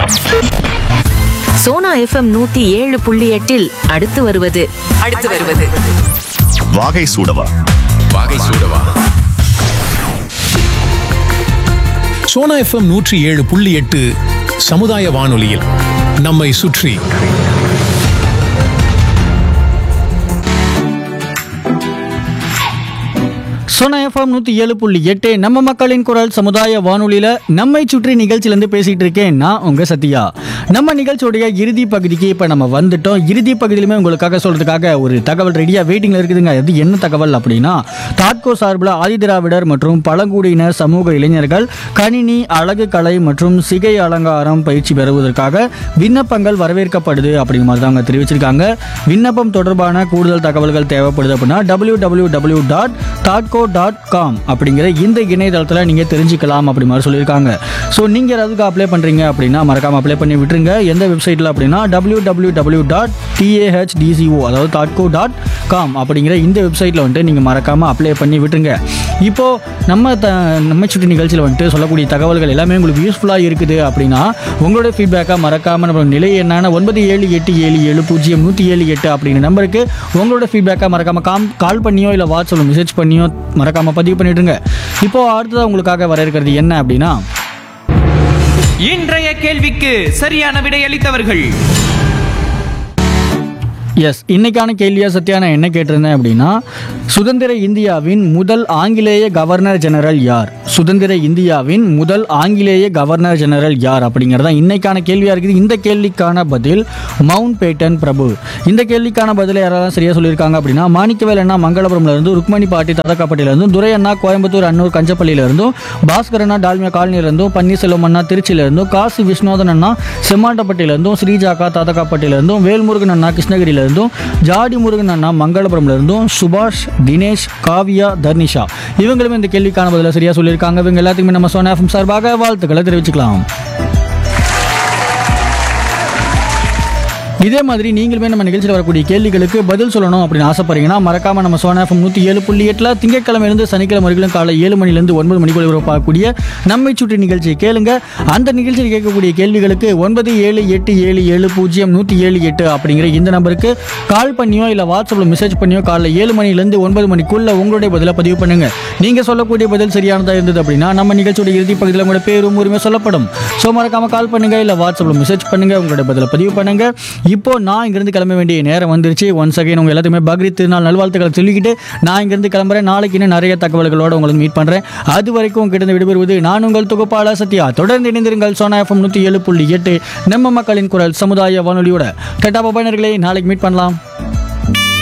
Sona FM நூத்தி ஏழு புள்ளி எட்டில் அடுத்து வருவது அடுத்து வருவது வாகை சூடவா வாகை சூடவா சோனா எஃப்எம் நூற்றி ஏழு புள்ளி எட்டு சமுதாய வானொலியில் நம்மை சுற்றி சோனா எஃப்எம் நூற்றி ஏழு புள்ளி எட்டு நம்ம மக்களின் குரல் சமுதாய வானொலியில் நம்மை சுற்றி நிகழ்ச்சியிலேருந்து பேசிகிட்டு இருக்கேன் நான் உங்கள் சத்யா நம்ம நிகழ்ச்சியோடைய இறுதி பகுதிக்கு இப்போ நம்ம வந்துட்டோம் இறுதி பகுதியிலுமே உங்களுக்காக சொல்கிறதுக்காக ஒரு தகவல் ரெடியாக வெயிட்டிங்கில் இருக்குதுங்க அது என்ன தகவல் அப்படின்னா தாட்கோ சார்பில் ஆதிதிராவிடர் மற்றும் பழங்குடியினர் சமூக இளைஞர்கள் கணினி அழகு கலை மற்றும் சிகை அலங்காரம் பயிற்சி பெறுவதற்காக விண்ணப்பங்கள் வரவேற்கப்படுது அப்படிங்கிற மாதிரி தாங்க தெரிவிச்சிருக்காங்க விண்ணப்பம் தொடர்பான கூடுதல் தகவல்கள் தேவைப்படுது அப்படின்னா டபிள்யூ டபிள்யூ டபிள்யூ டாட் தாட்கோ டாட் காம் அப்படிங்கிற இந்த இணையதளத்தில் நீங்கள் தெரிஞ்சுக்கலாம் அப்படி மாதிரி சொல்லியிருக்காங்க ஸோ நீங்கள் அதுக்கு அப்ளை பண்ணுறீங்க அப்படின்னா மறக்காமல் அப்ளை பண்ணி விட்டுருங்க எந்த வெப்சைட்டில் அப்படின்னா W W W dot TAHDCO அதாவது தாட்கோ டாட் காம் அப்படிங்கிற இந்த வெப்சைட்டில் வந்துட்டு நீங்கள் மறக்காமல் அப்ளை பண்ணி விட்டுருங்க இப்போது நம்ம த நம்ம சுற்றி நிகழ்ச்சியில் வந்துட்டு சொல்லக்கூடிய தகவல்கள் எல்லாமே உங்களுக்கு யூஸ்ஃபுல்லாக இருக்குது அப்படின்னா உங்களோட ஃபீட்பேக்காக மறக்காமல் நம்ம நிலை என்னன்னா ஒன்பது ஏழு எட்டு ஏழு ஏழு பூஜ்ஜியம் நூற்றி ஏழு எட்டு அப்படிங்கிற நம்பருக்கு உங்களோட ஃபீட்பேக்காக மறக்காமல் காம் கால் பண்ணியோ இல்லை வாட்ஸ்அப்பில் மெசேஜ் பண்ணியோ மறக்காமல் பதிவு பண்ணிட்டுருங்க இப்போ அடுத்ததாக உங்களுக்காக வர இருக்கிறது என்ன அப்படின்னா இன்றைய கேள்விக்கு சரியான விடையளித்தவர்கள் எஸ் இன்னைக்கான கேள்வியா சத்யா நான் என்ன கேட்டிருந்தேன் அப்படின்னா சுதந்திர இந்தியாவின் முதல் ஆங்கிலேய கவர்னர் ஜெனரல் யார் சுதந்திர இந்தியாவின் முதல் ஆங்கிலேய கவர்னர் ஜெனரல் யார் அப்படிங்கிறதா இன்னைக்கான கேள்வியா இருக்குது இந்த கேள்விக்கான பதில் மவுண்ட் பேட்டன் பிரபு இந்த கேள்விக்கான பதிலை யாரெல்லாம் சரியா சொல்லியிருக்காங்க அப்படின்னா மாணிக்கவேல் அண்ணா மங்களபுரம்ல இருந்து ருக்மணி பாட்டி ததக்காப்பட்டியில இருந்தும் துரை அண்ணா கோயம்புத்தூர் அன்னூர் கஞ்சப்பள்ளியில இருந்தும் பாஸ்கர் அண்ணா டால்மியா காலனியில இருந்தும் பன்னீர்செல்வம் அண்ணா திருச்சியில இருந்தும் காசி விஸ்வநாதன் அண்ணா செம்மாண்டப்பட்டியில இருந்தும் ஸ்ரீஜாக்கா தாத்தக்காப்பட்டியில இருந்தும் வேல்முருகன் அண்ணா கிருஷ்ணகிரியில இருந்தும் ஜாடி முருகன் அண்ணா மங்களபுரம்ல இருந்தும் சுபாஷ் தினேஷ் காவியா தர்னிஷா இவங்களுமே இந்த கேள்விக்கான பதில சரியா சொல்லியிருக்காங்க இவங்க எல்லாத்துக்குமே நம்ம சோனா எஃப்எம் சார்பாக வாழ்த்துக்களை தெரிவிச்சுக்கலாம் இதே மாதிரி நீங்களுமே நம்ம நிகழ்ச்சியில் வரக்கூடிய கேள்விகளுக்கு பதில் சொல்லணும் அப்படின்னு ஆசைப்படுறீங்கன்னா மறக்காம நம்ம சோனா எஃப்எம் நூற்றி ஏழு புள்ளி எட்டில் திங்கட்கிழமையிலிருந்து சனிக்கிழமை வரைக்கும் காலை ஏழு மணிலேருந்து ஒன்பது மணிக்குள்ள பார்க்கக்கூடிய நம்மை சுற்றி நிகழ்ச்சியை கேளுங்க அந்த நிகழ்ச்சியில் கேட்கக்கூடிய கேள்விகளுக்கு ஒன்பது ஏழு எட்டு ஏழு ஏழு பூஜ்ஜியம் நூற்றி ஏழு எட்டு அப்படிங்கிற இந்த நம்பருக்கு கால் பண்ணியோ இல்லை வாட்ஸ்அப்பில் மெசேஜ் பண்ணியோ காலைல ஏழு மணிலேருந்து ஒன்பது மணிக்குள்ள உங்களுடைய பதிலை பதிவு பண்ணுங்க நீங்கள் சொல்லக்கூடிய பதில் சரியானதாக இருந்தது அப்படின்னா நம்ம நிகழ்ச்சியோட இறுதி பகுதியில் உங்களோட பேரும் உரிமை சொல்லப்படும் ஸோ மறக்காம கால் பண்ணுங்க இல்லை வாட்ஸ்அப்பில் மெசேஜ் பண்ணுங்க உங்களுடைய பதிலை பதிவு பண்ணுங்க இப்போ நான் இங்கிருந்து கிளம்ப வேண்டிய நேரம் வந்துருச்சு ஒன்ஸ் அகைன் உங்க எல்லாத்துக்குமே பக்ரீத் திருநாள் நல்வாழ்த்துக்களை சொல்லிக்கிட்டு நான் இங்கிருந்து கிளம்புறேன் நாளைக்கு இன்னும் நிறைய தகவல்களோட உங்களுக்கு மீட் பண்றேன் அது வரைக்கும் உங்ககிட்ட விடுபெறுவது நான் உங்கள் தொகுப்பாளர் சத்யா தொடர்ந்து இணைந்திருங்கள் சோனா எஃப்எம் நூற்றி ஏழு புள்ளி எட்டு நம்ம மக்களின் குரல் சமுதாய வானொலியோட டட்டா பபாயினர்களே நாளைக்கு மீட் பண்ணலாம்